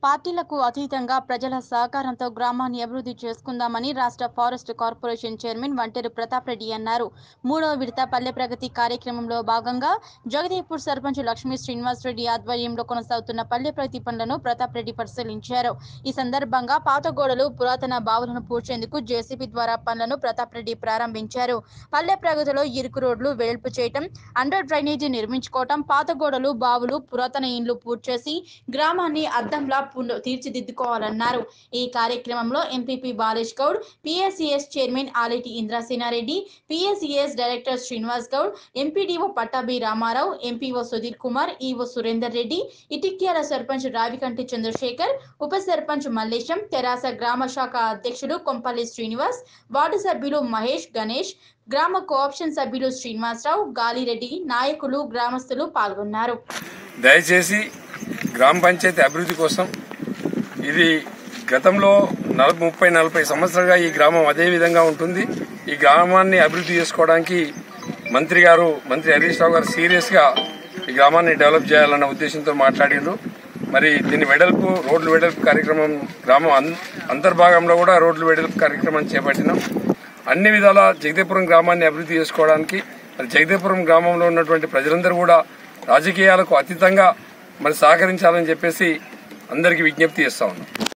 పార్టీలకు అతీతంగా ప్రజల సహకారంతో గ్రామాన్ని అభివృద్ధి చేసుకుందామని రాష్ట్ర forest corporation chairman Vanteru Pratap Reddy అన్నారు మూడవ విడత పల్లె ప్రగతి కార్యక్రమంలో భాగంగా జగదేపూర్ సర్పంచ్ లక్ష్మీ శ్రీనివాస్ రెడ్డి ఆధ్వర్యంలో కొనసాగుతున్న పల్లె ప్రగతి పనులను ప్రతాప్ రెడ్డి పరిశీలించారు ఈ సందర్భంగా పాత గోడలు పురాతన బావులను పూడ్చేందుకు జేసీబీ ద్వారా పనులను ప్రతాప్ రెడ్డి ప్రారంభించారు పల్లె ప్రగతిలో ఇరుకు రోడ్లు వెడల్పు చేయటం అండర్ డ్రైనేజీ నిర్మించుకోవటం పాత గోడలు బావులు పురాతన ఇండ్లు పూడ్చేసి గ్రామాన్ని అద్దంలా పున- తీర్చిదిద్దుకోవాలన్నారు ఈ కార్యక్రమంలో MPP Balesh Goud PSCS chairman Aleti Indrasenareddy PSCS director Srinivas Goud MPDO Pattabhi Ramarao MPO Sudheer Kumar EO Surender Reddy Itikyala sarpanch Ravikanti Chandrasekhar ఉప సర్పంచ్ మల్లేశం తెరాస గ్రామ శాఖ అధ్యక్షుడు కొంపల్లి శ్రీనివాస్ వార్డు సభ్యులు మహేష్ గణేష్ గ్రామ కోఆప్షన్ సభ్యులు శ్రీనివాసరావు గాలిరెడ్డి నాయకులు గ్రామస్తులు పాల్గొన్నారు దయచేసి గ్రామ పంచాయతీ అభివృద్ధి కోసం ఇది గతంలో నలభై ముప్పై నలభై సంవత్సరాలుగా ఈ గ్రామం అదే విధంగా ఉంటుంది ఈ గ్రామాన్ని అభివృద్ధి చేసుకోవడానికి మంత్రి గారు మంత్రి హరీష్ రావు గారు సీరియస్ గా ఈ గ్రామాన్ని డెవలప్ చేయాలన్న ఉద్దేశంతో మాట్లాడిండ్రు మరి దీని వెడల్పు రోడ్లు వెడల్పు కార్యక్రమం గ్రామం అన్- అంతర్భాగంలో కూడా రోడ్లు వెడల్పు కార్యక్రమం చేపట్టినాం అన్ని విధాల జగదేపురం గ్రామాన్ని అభివృద్ధి చేసుకోవడానికి మరి జగదేపురం గ్రామంలో ఉన్నటువంటి ప్రజలందరూ కూడా రాజకీయాలకు అతీతంగా మరి సహకరించాలని చెప్పేసి అందరికీ విజ్ఞప్తి చేస్తా ఉన్నాం